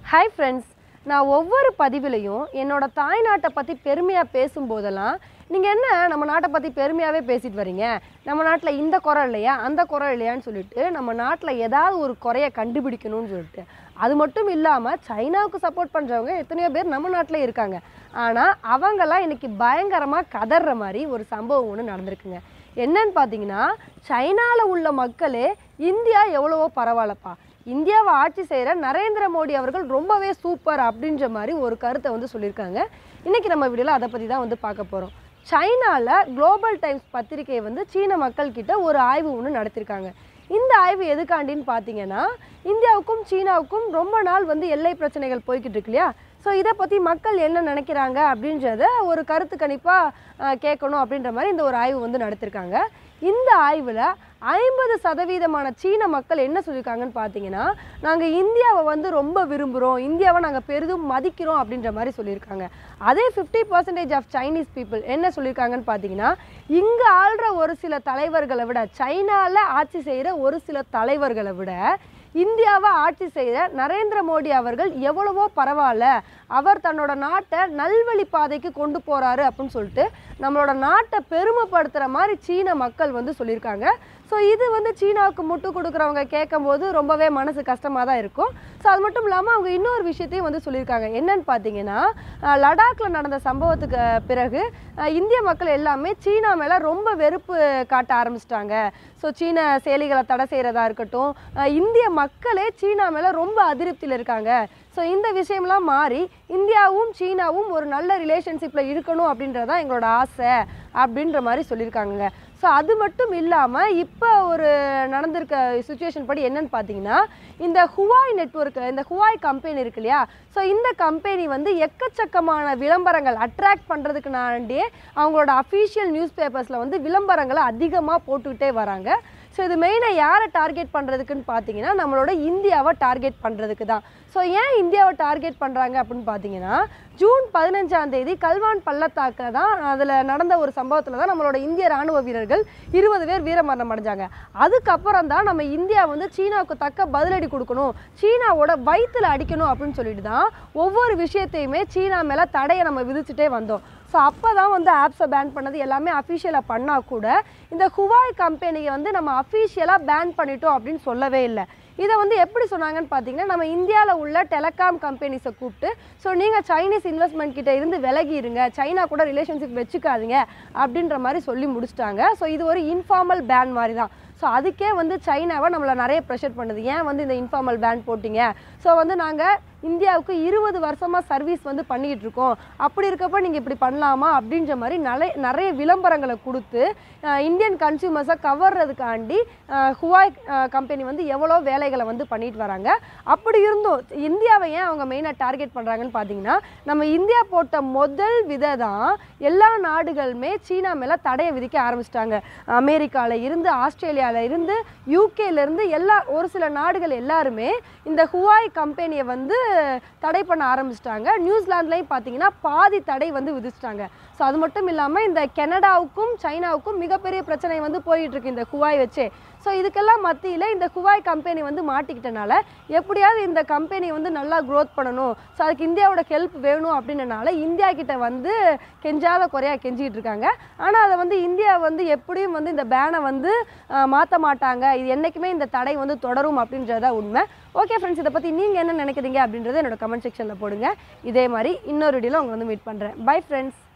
hi friends நான் ஒவ்வொரு பதிவிலையும் என்னோட தாய்நாட்டை பற்றி பெருமையாக பேசும்போதெல்லாம் நீங்கள் என்ன நம்ம நாட்டை பற்றி பெருமையாகவே பேசிட்டு வரீங்க நம்ம நாட்டில் இந்த குறை இல்லையா அந்த குறை இல்லையான்னு சொல்லிட்டு நம்ம நாட்டில் ஏதாவது ஒரு குறையை கண்டுபிடிக்கணும்னு சொல்லிட்டு அது மட்டும் இல்லாமல் சைனாவுக்கு சப்போர்ட் பண்ணுறவங்க எத்தனையோ பேர் நம்ம நாட்டில் இருக்காங்க ஆனால் அவங்கெல்லாம் இன்னைக்கு பயங்கரமாக கதற மாதிரி ஒரு சம்பவம் ஒன்று நடந்திருக்குங்க என்னன்னு பார்த்தீங்கன்னா சைனாவில் உள்ள மக்களே இந்தியா எவ்வளவோ பரவாயில்லப்பா இந்தியாவை ஆட்சி செய்கிற நரேந்திர மோடி அவர்கள் ரொம்பவே சூப்பர் அப்படின்ற மாதிரி ஒரு கருத்தை வந்து சொல்லியிருக்காங்க இன்றைக்கி நம்ம வீடியோவில் அதை பற்றி தான் வந்து பார்க்க போகிறோம் சைனாவில் குளோபல் டைம்ஸ் பத்திரிகை வந்து சீன மக்கள்கிட்ட ஒரு ஆய்வு ஒன்று நடத்தியிருக்காங்க இந்த ஆய்வு எதுக்காண்டின்னு பார்த்தீங்கன்னா இந்தியாவுக்கும் சீனாவுக்கும் ரொம்ப நாள் வந்து எல்லை பிரச்சனைகள் போய்கிட்டு இருக்கு இல்லையா ஸோ இதை பற்றி மக்கள் என்ன நினைக்கிறாங்க அப்படின்றத ஒரு கருத்து கணிப்பாக கேட்கணும் அப்படின்ற மாதிரி இந்த ஒரு ஆய்வு வந்து நடத்திருக்காங்க இந்த ஆய்வில் ஐம்பது சதவீதமான சீன மக்கள் என்ன சொல்லியிருக்காங்கன்னு பார்த்தீங்கன்னா நாங்கள் இந்தியாவை வந்து ரொம்ப விரும்புகிறோம் இந்தியாவை நாங்கள் பெரிதும் மதிக்கிறோம் அப்படின்ற மாதிரி சொல்லியிருக்காங்க அதே fifty percentage of Chinese people என்ன சொல்லியிருக்காங்கன்னு பார்த்தீங்கன்னா இங்கே ஆள்ற ஒரு சில தலைவர்களை விட சைனாவில் ஆட்சி செய்கிற ஒரு சில தலைவர்களை விட இந்தியாவை ஆட்சி செய்த நரேந்திர மோடி அவர்கள் எவ்வளவோ பரவாயில்ல அவர் தன்னோட நாட்டை நல்வழி பாதைக்கு கொண்டு போறாரு அப்படின்னு சொல்லிட்டு நம்மளோட நாட்டை பெருமைப்படுத்துகிற மாதிரி சீன மக்கள் வந்து சொல்லியிருக்காங்க ஸோ இது வந்து சீனாவுக்கு முட்டு கொடுக்குறவங்க கேட்கும்போது ரொம்பவே மனசு கஷ்டமாக தான் இருக்கும் ஸோ அது மட்டும் இல்லாமல் அவங்க இன்னொரு விஷயத்தையும் வந்து சொல்லியிருக்காங்க என்னன்னு பார்த்தீங்கன்னா அஹ், லடாக்ல நடந்த சம்பவத்துக்கு அஹ், பிறகு அஹ், இந்திய மக்கள் எல்லாமே சீனா மேலே ரொம்ப வெறுப்பு காட்ட ஆரம்பிச்சிட்டாங்க ஸோ சீன செயலிகளை தடை செய்கிறதா இருக்கட்டும் அஹ், இந்திய மக்களே சீனா மேலே ரொம்ப அதிருப்தியில் இருக்காங்க ஸோ இந்த விஷயம்லாம் மாறி இந்தியாவும் சீனாவும் ஒரு நல்ல ரிலேஷன்ஷிப்பில் இருக்கணும் அப்படின்றது தான் எங்களோட ஆசை அப்படின்ற மாதிரி சொல்லியிருக்காங்கங்க ஸோ அது மட்டும் இல்லாமல் இப்போ ஒரு நடந்திருக்க சுச்சுவேஷன் படி என்னன்னு பார்த்தீங்கன்னா இந்த ஹுவாய் நெட்வொர்க் இந்த ஹுவாய் கம்பெனி இருக்கு இல்லையா ஸோ இந்த கம்பெனி வந்து எக்கச்சக்கமான விளம்பரங்கள் அட்ராக்ட் பண்ணுறதுக்குனாண்டியே அவங்களோட அஃபீஷியல் நியூஸ் பேப்பர்ஸில் வந்து விளம்பரங்களை அதிகமாக போட்டுக்கிட்டே வராங்க ஸோ இது மெயினாக யாரை டார்கெட் பண்ணுறதுக்குன்னு பார்த்தீங்கன்னா நம்மளோட இந்தியாவை டார்கெட் பண்ணுறதுக்கு தான் ஸோ ஏன் இந்தியாவை டார்கெட் பண்ணுறாங்க அப்படின்னு பார்த்தீங்கன்னா ஜூன் பதினஞ்சாம் தேதி கல்வான் பள்ளத்தாக்கில் தான் அதில் நடந்த ஒரு சம்பவத்தில் தான் நம்மளோட இந்திய ராணுவ வீரர்கள் இருபது பேர் வீரமரணம் அடைஞ்சாங்க அதுக்கப்புறம் தான் நம்ம இந்தியா வந்து சீனாவுக்கு தக்க பதிலடி கொடுக்கணும் சீனாவோட வயிற்றுல அடிக்கணும் அப்படின்னு சொல்லிட்டு தான் ஒவ்வொரு விஷயத்தையுமே சீனா மேலே தடையை நம்ம விதிச்சுட்டே வந்தோம் ஸோ அப்போ தான் வந்து ஆப்ஸை பேன் பண்ணது எல்லாமே அஃபிஷியலாக பண்ணால் கூட இந்த ஹுவாய் கம்பெனியை வந்து நம்ம அஃபிஷியலாக பேன் பண்ணிட்டோம் அப்படின்னு சொல்லவே இல்லை இதை வந்து எப்படி சொன்னாங்கன்னு பார்த்தீங்கன்னா நம்ம இந்தியாவில் உள்ள டெலகாம் கம்பெனிஸை கூப்பிட்டு ஸோ நீங்கள் சைனீஸ் இன்வெஸ்ட்மெண்ட் கிட்ட இருந்து விலகி இருங்க சைனா கூட ரிலேஷன்ஷிப் வச்சுக்காதீங்க அப்படின்ற மாதிரி சொல்லி முடிச்சிட்டாங்க ஸோ இது ஒரு இன்ஃபார்மல் பேன் மாதிரி தான் ஸோ அதுக்கே வந்து சைனாவை நம்மளை நிறைய ப்ரெஷர் பண்ணுது ஏன் வந்து இந்த இன்ஃபார்மல் பேன் போட்டீங்க ஸோ வந்து நாங்கள் இந்தியாவுக்கு இருபது வருஷமாக சர்வீஸ் வந்து பண்ணிக்கிட்டு இருக்கோம் அப்படி இருக்கப்ப நீங்கள் இப்படி பண்ணலாமா அப்படின்ற மாதிரி நிறைய நிறைய விளம்பரங்களை கொடுத்து அஹ், இந்தியன் கன்சியூமர்ஸை கவர்றதுக்காண்டி அஹ், ஹுவாய் கம்பெனி வந்து எவ்வளோ வேலைகளை வந்து பண்ணிட்டு வராங்க அப்படி இருந்தும் இந்தியாவை ஏன் அவங்க மெயினாக டார்கெட் பண்ணுறாங்கன்னு பார்த்தீங்கன்னா நம்ம இந்தியா போட்ட முதல் விதை தான் எல்லா நாடுகளுமே சீனா மேலே தடையை விதிக்க ஆரம்பிச்சிட்டாங்க அமெரிக்காவில் இருந்து ஆஸ்திரேலியாவில் இருந்து யூகேல இருந்து எல்லா ஒரு சில நாடுகள் எல்லாருமே இந்த ஹுவாய் கம்பெனியை வந்து தடை பண்ண ஆரம்பிச்சிட்டாங்க நியூசிலாந்துலேயும் பார்த்தீங்கன்னா பாதி தடை வந்து விதிச்சிட்டாங்க ஸோ அது மட்டும் இல்லாமல் இந்த கனடாவுக்கும் சைனாவுக்கும் மிகப்பெரிய பிரச்சனை வந்து போயிட்டு இருக்கு இந்த ஹுவாய் வச்சே ஸோ இதுக்கெல்லாம் மத்தியில் இந்த ஹுவாய் கம்பெனி வந்து மாட்டிக்கிட்டனால எப்படியாவது இந்த கம்பெனி வந்து நல்லா க்ரோத் பண்ணணும் ஸோ அதுக்கு இந்தியாவோட ஹெல்ப் வேணும் அப்படின்றனால இந்தியா கிட்ட வந்து கெஞ்சாத குறையாக கெஞ்சிக்கிட்டு இருக்காங்க ஆனால் அதை வந்து இந்தியா வந்து எப்படியும் வந்து இந்த பேனை வந்து மாற்ற மாட்டாங்க இது என்றைக்குமே இந்த தடை வந்து தொடரும் அப்படின்றதா உண்மை ஓகே ஃப்ரெண்ட்ஸ் இதை பற்றி நீங்கள் என்ன நினைக்கிறீங்க அப்படின்றத என்னோட கமெண்ட் செக்ஷனில் போடுங்க இதே மாதிரி இன்னொரு வீடியோவில் உங்களை வந்து மீட் பண்ணுறேன் பை ஃப்ரெண்ட்ஸ்